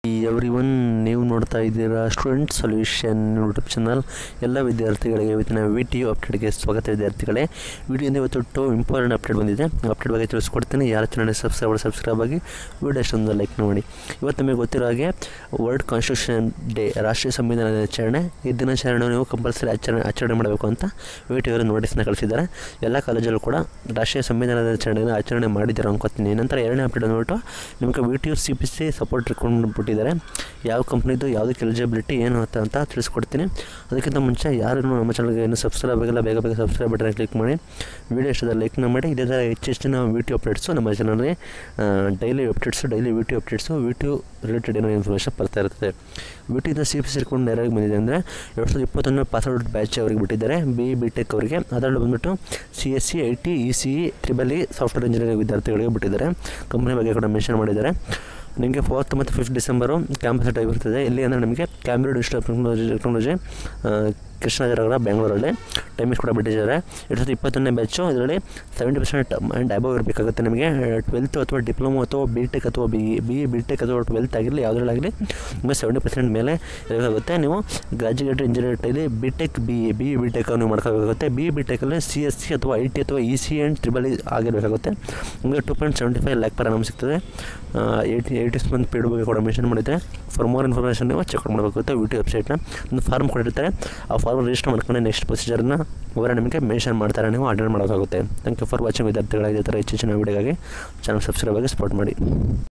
every one ನೀವು ನೋಡ್ತಾ ಇದ್ದೀರಾ ಸ್ಟೂಡೆಂಟ್ ಸೊಲ್ಯೂಷನ್ ಯೂಟ್ಯೂಬ್ ಚಾನಲ್ ಎಲ್ಲ ವಿದ್ಯಾರ್ಥಿಗಳಿಗೆ ಇವತ್ತಿನ ವಿ ಟಿ ಯು ಅಪ್ಡೇಟ್ಗೆ ಸ್ವಾಗತ ವಿದ್ಯಾರ್ಥಿಗಳೇ ವಿಡಿಯೋದಿಂದ ಇವತ್ತು ಟು ಇಂಪಾರ್ಟೆಂಟ್ ಅಪ್ಡೇಟ್ ಬಂದಿದೆ ಅಪ್ಡೇಟ್ ಬಗ್ಗೆ ತಿಳಿಸ್ಕೊಡ್ತೀನಿ ಯಾರ ಚಾನಲ್ ಸಬ್ಸ್ಕ್ರೈಬ್ ಸಬ್ಸ್ಕ್ರೈಬ್ ಆಗಿ ವಿಡಿಯೋ ಅಷ್ಟೊಂದು ಲೈಕ್ ಮಾಡಿ ಇವತ್ತು ನಿಮಗೆ ಗೊತ್ತಿರೋ ಹಾಗೆ ವರ್ಲ್ಡ್ ಕಾನ್ಸ್ಟಿಟ್ಯೂಷನ್ ಡೇ ರಾಷ್ಟ್ರೀಯ ಸಂವಿಧಾನ ದಿನಾಚರಣೆ ಈ ದಿನಾಚರಣೆ ನೀವು ಕಂಪಲ್ಸರಿ ಆಚರಣೆ ಆಚರಣೆ ಮಾಡಬೇಕು ಅಂತ ವಿ ಟಿ ಅವರು ನೋಟಿಸ್ನ ಕಳಿಸಿದ್ದಾರೆ ಎಲ್ಲ ಕಾಲೇಜಲ್ಲೂ ಕೂಡ ರಾಷ್ಟ್ರೀಯ ಸಂವಿಧಾನ ದಿನಾಚರಣೆಯನ್ನು ಆಚರಣೆ ಮಾಡಿದ್ದಾರೆ ಅನ್ಕೋತೀನಿ ನಂತರ ಎರಡನೇ ಅಪ್ಡೇಟ್ ಅಂದ್ಬಿಟ್ಟು ನಿಮಗೆ V T U C P C support ಇಟ್ಕೊಂಡು ಬಿಟ್ಟಿದ್ದಾರೆ ಯಾವ ಕಂಪ್ನಿದು ಯಾವುದಕ್ಕೆ ಎಲಿಜಿಬಿಲಿಟಿ ಏನು ಅಂತ ಅಂತ ತಿಳಿಸ್ಕೊಡ್ತೀನಿ ಅದಕ್ಕಿಂತ ಮುಂಚೆ ಯಾರು ನಮ್ಮ ಚಾನಲ್ಗೆ ಏನು ಸಬ್ಸ್ಕ್ರೈಬ್ ಆಗಿಲ್ಲ ಬೇಗ ಬೇಗ ಸಬ್ಸ್ಕ್ರೈಬ್ ಬಟನ್ ಕ್ಲಿಕ್ ಮಾಡಿ ವಿಡಿಯೋ ಇಷ್ಟದ ಲೈಕ್ನ ಮಾಡಿ ಇದೇ ಥರ ಹೆಚ್ಚೆಚ್ಚಿನ ವಿಡಿಯೋ ಅಪ್ಡೇಟ್ಸು ನಮ್ಮ ಚಾನಲ್ಗೆ daily updates daily video updates video related ಏನೋ ಇನ್ಫಾರ್ಮೇಷನ್ ಬರ್ತಾ ಇರ್ತದೆ ವಿಟಿಯಿಂದ ಸಿ ಪಿ ಸೇರ್ಕೊಂಡು ನೇರಾಗಿ ಬಂದಿದೆ ಅಂದರೆ ಎರಡು ಸಾವಿರದ ಇಪ್ಪತ್ತೊಂದನೇ ಪಾಸ್ಔಟ್ ಬ್ಯಾಚ್ ಅವರಿಗೆ ಬಿಟ್ಟಿದ್ದಾರೆ ಬಿ ಬಿ ಟೆಕ್ ಅವರಿಗೆ ಅದರಲ್ಲಿ ಬಂದ್ಬಿಟ್ಟು C S C I T E C E triple E software engineering ವಿದ್ಯಾರ್ಥಿಗಳಿಗೆ ಬಿಟ್ಟಿದ್ದಾರೆ ಕಂಪ್ನಿ ಬಗ್ಗೆ ಕೂಡ ಮೆನ್ಷನ್ ಮಾಡಿದ್ದಾರೆ ನಿಮಗೆ ಫೋರ್ತ್ ಮತ್ತು ಫಿಫ್ತ್ ಡಿಸೆಂಬರು ಕ್ಯಾಂಪಸ್ ಟೈಪ್ ಇರ್ತದೆ ಎಲ್ಲಿ ಅಂದರೆ ನಿಮಗೆ Cambridge institute of technology technology Krishnanagar ಬೆಂಗಳೂರಲ್ಲಿ ಟೈಮಿಂಗ್ಸ್ ಕೂಡ ಬಿಟ್ಟಿದ್ದಾರೆ ಎರಡು ಸಾವಿರದ ಇಪ್ಪತ್ತೊಂದನೇ ಬ್ಯಾಚು ಇದರಲ್ಲಿ ಸೆವೆಂಟಿ ಪರ್ಸೆಂಟ್ ಆ್ಯಂಡ್ ಅಬವ್ ಇರಬೇಕಾಗುತ್ತೆ ನಿಮಗೆ ಟ್ವೆಲ್ತ್ ಅಥವಾ ಡಿಪ್ಲೊಮೊ ಅಥವಾ ಬಿ ಟೆಕ್ ಅಥವಾ ಬಿ ಬಿ ಬಿ ಟೆಕ್ ಅಥವಾ ಟ್ವೆಲ್ತ್ ಆಗಿರಲಿ ಯಾವುದ್ರಲ್ಲಾಗಲಿ ನಿಮಗೆ ಸೆವೆಂಟಿ ಪರ್ಸೆಂಟ್ ಮೇಲೆ ಇರಬೇಕಾಗುತ್ತೆ ನೀವು ಗ್ರಾಜುಯೇಟ್ ಇಂಜಿನಿಯರ್ಟಲ್ಲಿ B tech B A B B tech ನೀವು ಮಾಡ್ಕೋಬೇಕಾಗುತ್ತೆ ಬಿ ಬಿ ಟೆಕಲ್ಲಿ ಸಿ ಎಸ್ ಸಿ ಅಥವಾ ಐ ಟಿ ಅಥವಾ E C and triple E ಆಗಿರಬೇಕಾಗುತ್ತೆ ನಿಮಗೆ two point seventy five lakh per annum ಸಿಗ್ತದೆ ಏಯ್ಟಿ ಏಯ್ಟಿ ಮಂತ್ ಪೀಡ್ ಬಗ್ಗೆ ಕೂಡ ಮೆನ್ಷನ್ ಮಾಡಿದ್ದಾರೆ ಫಾರ್ ಮೋರ್ ಇನ್ಫಾರ್ಮೇಷನ್ ನೀವು ಚೆಕ್ ಮಾಡಬೇಕಾಗುತ್ತೆ ವಿ ಟಿ ವೆಬ್ಸೈಟ್ನ ಒಂದು ಫಾರ್ಮ್ ಕೊಟ್ಟಿರ್ತಾರೆ ಆ ಫಾರ್ಮ್ ರಿಜಿಸ್ಟರ್ ಮಾಡ್ಕೊಂಡು ನೆಕ್ಸ್ಟ್ ಪ್ರೊಸೀಜರ್ನ ಅವರ ನಿಮಗೆ ಮೆನ್ಷನ್ ಮಾಡ್ತಾರೆ ನೀವು ಅಟೆಂಡ್ ಮಾಡೋಕ್ಕಾಗುತ್ತೆ ಥ್ಯಾಂಕ್ ಯು ಫಾರ್ ವಾಚಿಂಗ್ ವಿದ್ಯಾರ್ಥಿಗಳ ಇದೇ ಥರ ಹೆಚ್ಚಿನ ವೀಡಿಯೋಗಾಗಿ ಚಾನಲ್ ಸಬ್ಸ್ಕ್ರೈಬ್ ಆಗಿ ಸಪೋರ್ಟ್ ಮಾಡಿ